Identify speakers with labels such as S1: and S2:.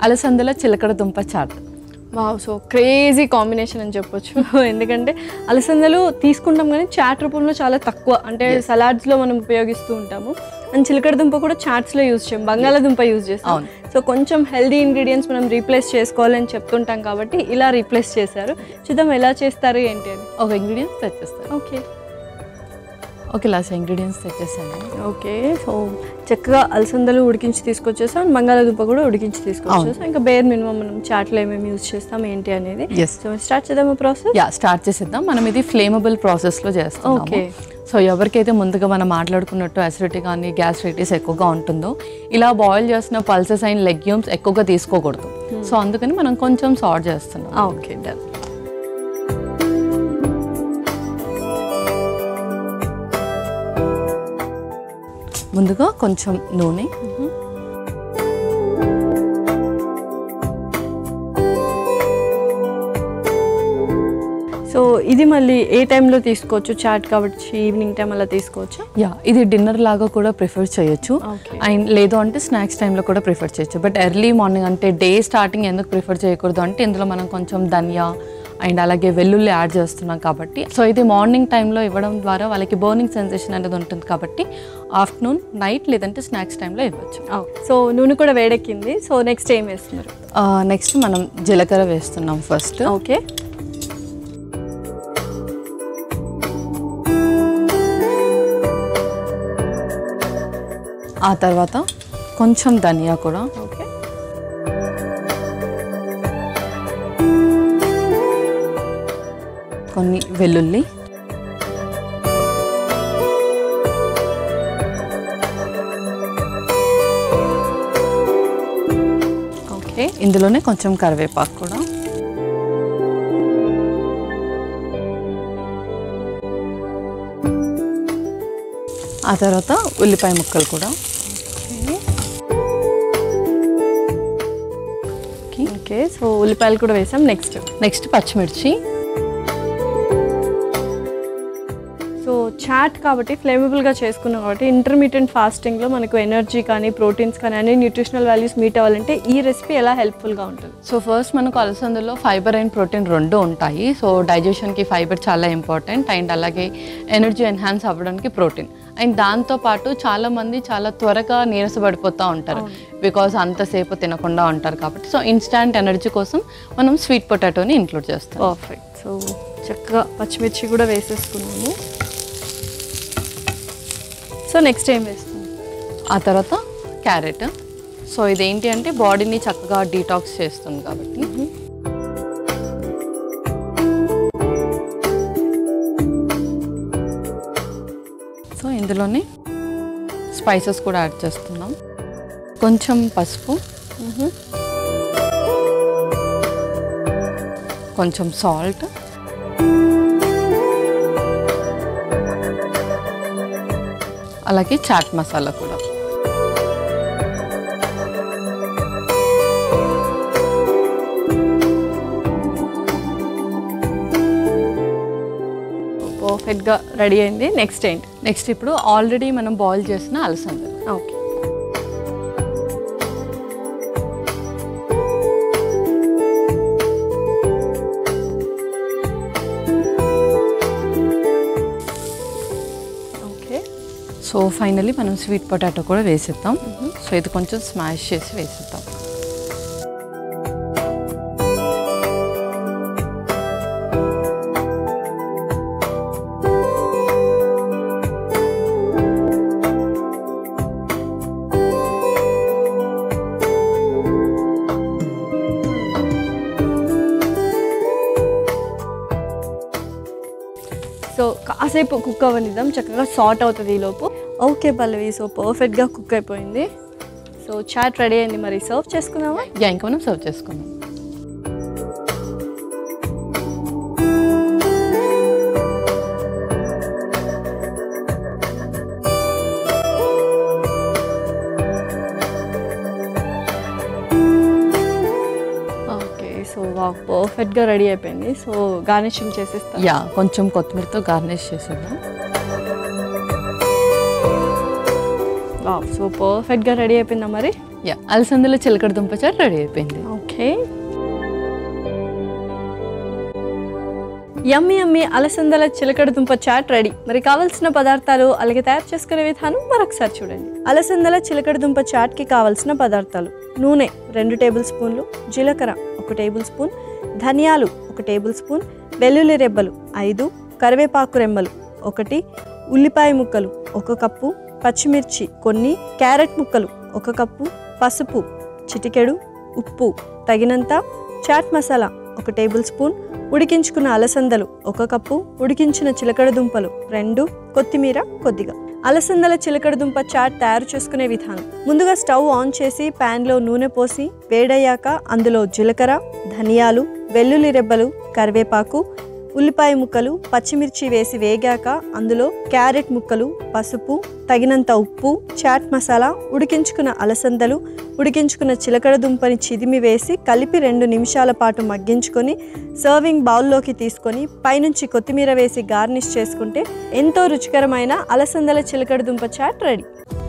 S1: అలసందల చిలకడ దుంప chaat
S2: wow so crazy combination అని చెప్పొచ్చు ఎందుకంటే అలసందలు తీసుకుంటాం కానీ చాట్ రూపంలో చాలా తక్కువ అంటే సలాడ్స్లో మనం ఉపయోగిస్తూ ఉంటాము అండ్ చిలకడ దుంప కూడా చాట్స్లో యూజ్ చేయం బంగాళాదుంప యూజ్ చేస్తాం
S1: అవును.
S2: సో కొంచెం హెల్దీ ఇంగ్రీడియంట్స్ మనం రీప్లేస్ చేసుకోవాలని చెప్తుంటాం కాబట్టి ఇలా రీప్లేస్ చేశారు చూద్దాం ఎలా చేస్తారు ఏంటి అని
S1: ఒక ఇంగ్రీడియంట్స్ తెచ్చేస్తారు
S2: ఓకే
S1: ఓకే లాస్ట్ ఇంగ్రీడియంట్స్ తెచ్చేసాను
S2: ఓకే సో చక్కగా అలసందలు ఉడికించి తీసుకొచ్చేసాం అండ్ బంగాళాదుంప కూడా ఉడికించి తీసుకొచ్చేసాం ఇంకా బేర్ మినిమం మనం చాట్లో ఏమేమి యూజ్ చేస్తాం ఏంటి అనేది
S1: Yes.
S2: సో స్టార్ట్ చేద్దామా ప్రాసెస్
S1: యా స్టార్ట్ చేసేద్దాం మనం ఇది ఫ్లేమబుల్ ప్రాసెస్లో చేస్తాము
S2: Okay.
S1: సో ఎవరికైతే ముందుగా మనం మాట్లాడుకున్నట్టు అసిడిటీ కానీ గ్యాస్ట్రైటిస్ ఎక్కువగా ఉంటుందో ఇలా బాయిల్ చేసిన పల్సెస్ అయిన లెగ్యూమ్స్ ఎక్కువగా తీసుకోకూడదు సో అందుకని మనం కొంచెం సార్ట్ చేస్తున్నాం
S2: ఓకే డన్
S1: ముందుగా కొంచెం నూనె
S2: సో ఇది మళ్ళీ ఏ టైంలో తీసుకోవచ్చు చాట్ కాబట్టి ఈవినింగ్ టైం అలా తీసుకోవచ్చు
S1: యా ఇది డిన్నర్ లాగా కూడా ప్రిఫర్ చేయొచ్చు
S2: Okay.
S1: అండ్ లేదు అంటే స్నాక్స్ టైంలో కూడా ప్రిఫర్ చేయొచ్చు బట్ ఎర్లీ మార్నింగ్ అంటే డే స్టార్టింగ్ ఎందుకు ప్రిఫర్ చేయకూడదు అంటే ఇందులో మనం కొంచెం ధనియా అండ్ అలాగే వెల్లుల్లి యాడ్ చేస్తున్నాం కాబట్టి సో ఇది మార్నింగ్ టైంలో ఇవ్వడం ద్వారా వాళ్ళకి బర్నింగ్ సెన్సేషన్ అనేది ఉంటుంది కాబట్టి ఆఫ్టర్నూన్ నైట్ లేదంటే స్నాక్స్ టైంలో ఇవ్వచ్చు
S2: సో నూనె కూడా వేడెక్కింది సో నెక్స్ట్ ఏం వేస్తున్నారు
S1: నెక్స్ట్ మనం జీలకర్ర వేస్తున్నాం ఫస్ట్
S2: ఓకే
S1: ఆ తర్వాత కొంచెం ధనియా కూడా
S2: ఓకే
S1: కొన్ని వెల్లుల్లి
S2: ఓకే
S1: ఇందులోనే కొంచెం కరివేపాకు కూడా ఆ తర్వాత ఉల్లిపాయ ముక్కలు కూడా
S2: ఓకే సో ఉల్లిపాయలు కూడా వేసాం నెక్స్ట్
S1: నెక్స్ట్ పచ్చిమిర్చి
S2: సో చాట్ కాబట్టి ఫ్లేమబుల్గా చేసుకున్నాం కాబట్టి ఇంటర్మీడియట్ ఫాస్టింగ్లో మనకు ఎనర్జీ కానీ ప్రోటీన్స్ కానీ అన్ని న్యూట్రిషనల్ వాల్యూస్ మీట్ అవ్వాలంటే ఈ రెసిపీ ఎలా హెల్ప్ఫుల్గా ఉంటుంది
S1: సో ఫస్ట్ మనకు అలసందలో ఫైబర్ అండ్ ప్రోటీన్ రెండు ఉంటాయి సో డైజెషన్కి ఫైబర్ చాలా ఇంపార్టెంట్ అండ్ అలాగే ఎనర్జీ ఎన్హాన్స్ అవ్వడానికి ప్రోటీన్ అండ్ దాంతోపాటు చాలామంది చాలా త్వరగా నీరసపడిపోతూ ఉంటారు బికాస్ అంతసేపు తినకుండా ఉంటారు కాబట్టి సో ఇన్స్టాంట్ ఎనర్జీ కోసం మనం స్వీట్ పొటాటోని ఇంక్లూడ్ చేస్తాం
S2: పర్ఫెక్ట్ సో చక్కగా పచ్చిమిర్చి కూడా వేసేసుకున్నాము సో నెక్స్ట్ ఏం వేస్తున్నాం
S1: ఆ తర్వాత క్యారెట్ సో ఇదేంటి అంటే బాడీని చక్కగా డీటాక్స్ చేస్తుంది కాబట్టి సో ఇందులోనే స్పైసెస్ కూడా యాడ్ చేస్తున్నాం కొంచెం పసుపు కొంచెం సాల్ట్ అలాగే చాట్ మసాలా కూడా
S2: పర్ఫెక్ట్గా రెడీ అయింది నెక్స్ట్ ఏంటి
S1: నెక్స్ట్ ఇప్పుడు ఆల్రెడీ మనం బాయిల్ చేసిన అలసంద
S2: ఓకే ఓకే
S1: సో ఫైనల్లీ మనం స్వీట్ పొటాటో కూడా వేసేద్దాం సో ఇది కొంచెం స్మాష్ చేసి వేసేద్దాం
S2: సో కాసేపు కుక్ అవ్వనిద్దాం చక్కగా సార్ట్ అవుతుంది ఈ లోపు ఓకే పల్లవి సో పర్ఫెక్ట్గా కుక్ అయిపోయింది సో చాట్ రెడీ అయింది మరి సర్వ్ చేసుకుందామా
S1: యా ఇంకా మనం సర్వ్ చేసుకుందాం
S2: ఓకే సో వా పర్ఫెక్ట్గా రెడీ అయిపోయింది సో గార్నిషింగ్ చేసేస్తాం
S1: యా కొంచెం కొత్తిమీరతో గార్నిష్ చేసేద్దాం
S2: వా సో పర్ఫెక్ట్గా రెడీ అయిపోయిందా మరి
S1: యా అలసందలో చిలకడ దుంప చాట్ రెడీ అయిపోయింది
S2: ఓకే యమ్మి యమ్మి అలసందల చిలకడ దుంప చాట్ రెడీ మరి కావాల్సిన పదార్థాలు అలాగే తయారు చేసుకునే విధానం మరొకసారి చూడండి అలసందల చిలకడ దుంప చాట్కి కావాల్సిన పదార్థాలు నూనె రెండు టేబుల్ స్పూన్లు జీలకర్ర ఒక టేబుల్ స్పూన్ ధనియాలు ఒక టేబుల్ స్పూన్ వెల్లుల్లి రెబ్బలు ఐదు కరివేపాకు రెమ్మలు ఒకటి ఉల్లిపాయ ముక్కలు ఒక కప్పు పచ్చిమిర్చి కొన్ని క్యారెట్ ముక్కలు ఒక కప్పు పసుపు చిటికెడు ఉప్పు తగినంత చాట్ మసాలా ఒక టేబుల్ స్పూన్ ఉడికించుకున్న అలసందలు ఒక కప్పు ఉడికించిన చిలకడ దుంపలు రెండు కొత్తిమీర కొద్దిగా అలసందల చిలకడ దుంప చాట్ తయారు చేసుకునే విధానం ముందుగా స్టవ్ ఆన్ చేసి ప్యాన్లో నూనె పోసి వేడయ్యాక అందులో జీలకర్ర ధనియాలు వెల్లుల్లి రెబ్బలు కరివేపాకు ఉల్లిపాయ ముక్కలు పచ్చిమిర్చి వేసి వేగాక అందులో క్యారెట్ ముక్కలు పసుపు తగినంత ఉప్పు చాట్ మసాలా ఉడికించుకున్న అలసందలు ఉడికించుకున్న చిలకడ దుంపని చిదిమి వేసి కలిపి రెండు నిమిషాల పాటు మగ్గించుకొని సర్వింగ్ బౌల్లోకి తీసుకొని పైనుంచి కొత్తిమీర వేసి గార్నిష్ చేసుకుంటే ఎంతో రుచికరమైన అలసందల చిలకడ దుంప చాట్ రెడీ